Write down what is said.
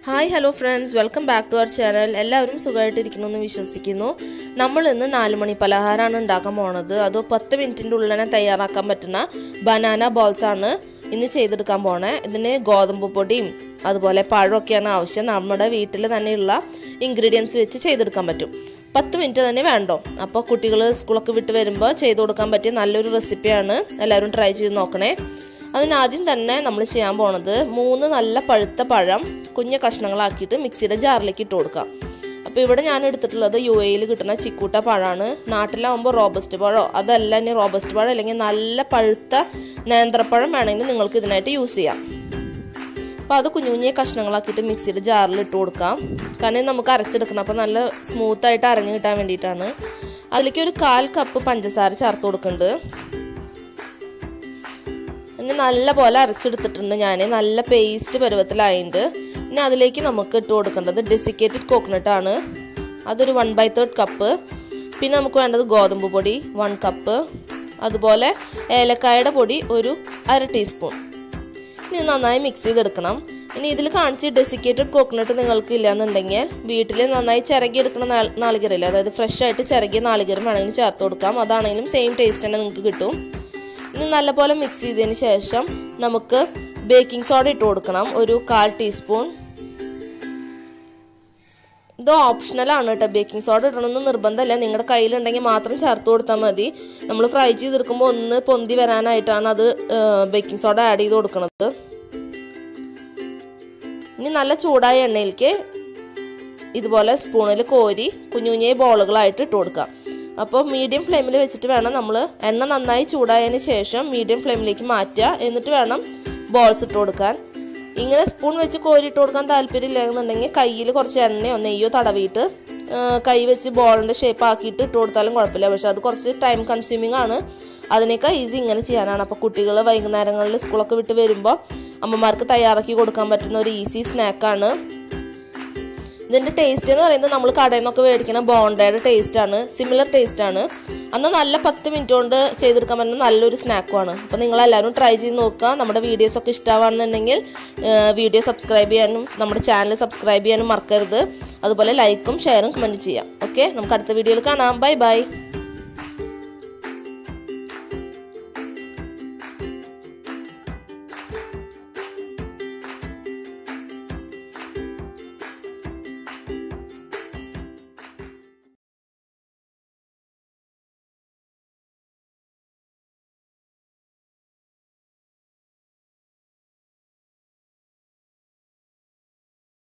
hi hello friends welcome back to our channel എല്ലാവരും സുഖമായിട്ടിരിക്കണമെന്ന് വിശ്വസിക്കുന്നു നമ്മൾ ഇന്ന് നാല് മണി പലഹാരമാണ് ഉണ്ടാക്കാൻ പോണത് അത് പത്ത് മിനിറ്റിൻ്റെ ഉള്ളിൽ തന്നെ തയ്യാറാക്കാൻ പറ്റുന്ന ബനാന ബോൾസ് ആണ് ഇന്ന് ചെയ്തെടുക്കാൻ പോണേ ഇതിന് ഗോതമ്പ് പൊടിയും അതുപോലെ പഴമൊക്കെയാണ് ആവശ്യം നമ്മുടെ വീട്ടിൽ തന്നെയുള്ള ഇൻഗ്രീഡിയൻസ് വെച്ച് ചെയ്തെടുക്കാൻ പറ്റും പത്ത് മിനിറ്റ് തന്നെ വേണ്ടോ അപ്പോൾ കുട്ടികൾ സ്കൂളൊക്കെ വിട്ട് വരുമ്പോൾ ചെയ്ത് കൊടുക്കാൻ പറ്റിയ നല്ലൊരു റെസിപ്പിയാണ് എല്ലാവരും ട്രൈ ചെയ്ത് നോക്കണേ അതിനാദ്യം തന്നെ നമ്മൾ ചെയ്യാൻ പോണത് മൂന്ന് നല്ല പഴുത്ത പഴം കുഞ്ഞ കഷ്ണങ്ങളാക്കിയിട്ട് മിക്സിയുടെ ജാറിലേക്ക് ഇട്ട് കൊടുക്കാം അപ്പോൾ ഇവിടെ ഞാൻ എടുത്തിട്ടുള്ളത് യു എയിൽ കിട്ടുന്ന ചിക്കൂട്ട പഴമാണ് നാട്ടിലാവുമ്പോൾ റോബസ്റ്റ് പഴമോ അതല്ല ഇനി റോബസ്റ്റ് പഴം അല്ലെങ്കിൽ നല്ല പഴുത്ത നേന്ത്രപ്പഴം വേണമെങ്കിൽ നിങ്ങൾക്ക് ഇതിനായിട്ട് യൂസ് ചെയ്യാം അപ്പോൾ അത് കുഞ്ഞു കുഞ്ഞിയ കഷ്ണങ്ങളാക്കിയിട്ട് മിക്സിയുടെ ജാറിൽ ഇട്ട് കൊടുക്കാം കാരണം നമുക്ക് അരച്ചെടുക്കണം അപ്പോൾ നല്ല സ്മൂത്തായിട്ട് അരഞ്ഞു കിട്ടാൻ വേണ്ടിയിട്ടാണ് അതിലേക്ക് ഒരു കാൽ കപ്പ് പഞ്ചസാര ചേർത്ത് കൊടുക്കുന്നുണ്ട് ഇനി നല്ല പോലെ അരച്ചെടുത്തിട്ടുണ്ട് ഞാൻ നല്ല പേസ്റ്റ് പരുവത്തിലായിട്ടുണ്ട് ഇനി അതിലേക്ക് നമുക്ക് ഇട്ട് കൊടുക്കേണ്ടത് ഡെസിക്കേറ്റഡ് കോക്കനട്ട് ആണ് അതൊരു വൺ ബൈ തേർഡ് കപ്പ് പിന്നെ നമുക്ക് വേണ്ടത് ഗോതമ്പ് പൊടി വൺ കപ്പ് അതുപോലെ ഏലക്കായുടെ പൊടി ഒരു അര ടീസ്പൂൺ ഇനി നന്നായി മിക്സ് ചെയ്തെടുക്കണം ഇനി ഇതിൽ കാണിച്ച് ഡെസിക്കേറ്റഡ് കോക്കനട്ട് നിങ്ങൾക്ക് ഇല്ലയെന്നുണ്ടെങ്കിൽ വീട്ടിൽ നന്നായി ചിരകിയെടുക്കുന്ന നാളികേരമില്ല അതായത് ഫ്രഷ് ആയിട്ട് ചിരകിയ നാളികേരം വേണമെങ്കിൽ ചേർത്ത് കൊടുക്കാം അതാണെങ്കിലും സെയിം ടേസ്റ്റ് തന്നെ നിങ്ങൾക്ക് കിട്ടും ഇനി നല്ലപോലെ മിക്സ് ചെയ്തതിന് ശേഷം നമുക്ക് ബേക്കിംഗ് സോഡ ഇട്ട് കൊടുക്കണം ഒരു കാൽ ടീസ്പൂൺ ഇത് ഓപ്ഷണലാണ് കേട്ടോ ബേക്കിംഗ് സോഡ ഇടണമെന്ന് നിർബന്ധമല്ല നിങ്ങളുടെ കയ്യിലുണ്ടെങ്കിൽ മാത്രം ചേർത്ത് കൊടുത്താൽ മതി നമ്മൾ ഫ്രൈ ചെയ്തെടുക്കുമ്പോൾ ഒന്ന് പൊന്തി വരാനായിട്ടാണ് അത് ബേക്കിംഗ് സോഡ ആഡ് ചെയ്ത് കൊടുക്കുന്നത് ഇനി നല്ല ചൂടായ എണ്ണയിലേക്ക് ഇതുപോലെ സ്പൂണിൽ കോരി കുഞ്ഞു കുഞ്ഞേ ബോളുകളായിട്ട് ഇട്ട് കൊടുക്കാം അപ്പോൾ മീഡിയം ഫ്ലെയിമിൽ വെച്ചിട്ട് വേണം നമ്മൾ എണ്ണ നന്നായി ചൂടായതിന് ശേഷം മീഡിയം ഫ്ലെയിമിലേക്ക് മാറ്റുക എന്നിട്ട് വേണം ബോൾസ് ഇട്ട് കൊടുക്കാൻ ഇങ്ങനെ സ്പൂൺ വെച്ച് കോരിയിട്ട് കൊടുക്കാൻ താല്പര്യമില്ല എന്നുണ്ടെങ്കിൽ കയ്യിൽ കുറച്ച് എണ്ണയോ നെയ്യോ തടവിയിട്ട് കൈ വെച്ച് ബോളിൻ്റെ ഷേപ്പ് ആക്കിയിട്ട് ഇട്ട് കൊടുത്താലും കുഴപ്പമില്ല പക്ഷെ അത് കുറച്ച് ടൈം കൺസ്യൂമിങ് ആണ് അതിനേക്കാൾ ഈസി ഇങ്ങനെ ചെയ്യാനാണ് അപ്പോൾ കുട്ടികൾ വൈകുന്നേരങ്ങളിൽ സ്കൂളൊക്കെ വിട്ട് വരുമ്പോൾ അമ്മമാർക്ക് തയ്യാറാക്കി കൊടുക്കാൻ പറ്റുന്ന ഒരു ഈസി സ്നാക്കാണ് ഇതിൻ്റെ ടേസ്റ്റ് എന്ന് പറയുന്നത് നമ്മൾ കടയിൽ നിന്നൊക്കെ മേടിക്കുന്ന ബോണ്ടയുടെ ടേസ്റ്റ് ആണ് സിമിലർ ടേസ്റ്റ് ആണ് അന്ന് നല്ല പത്ത് മിനിറ്റ് കൊണ്ട് ചെയ്തെടുക്കാൻ പറ്റുന്ന നല്ലൊരു സ്നാക്കുമാണ് അപ്പോൾ നിങ്ങളെല്ലാവരും ട്രൈ ചെയ്ത് നോക്കുക നമ്മുടെ വീഡിയോസൊക്കെ ഇഷ്ടമാണെന്നുണ്ടെങ്കിൽ വീഡിയോ സബ്സ്ക്രൈബ് ചെയ്യാനും നമ്മുടെ ചാനൽ സബ്സ്ക്രൈബ് ചെയ്യാനും മറക്കരുത് അതുപോലെ ലൈക്കും ഷെയറും കമൻറ്റ് ചെയ്യാം ഓക്കെ നമുക്ക് അടുത്ത വീഡിയോയിൽ കാണാം ബൈ ബൈ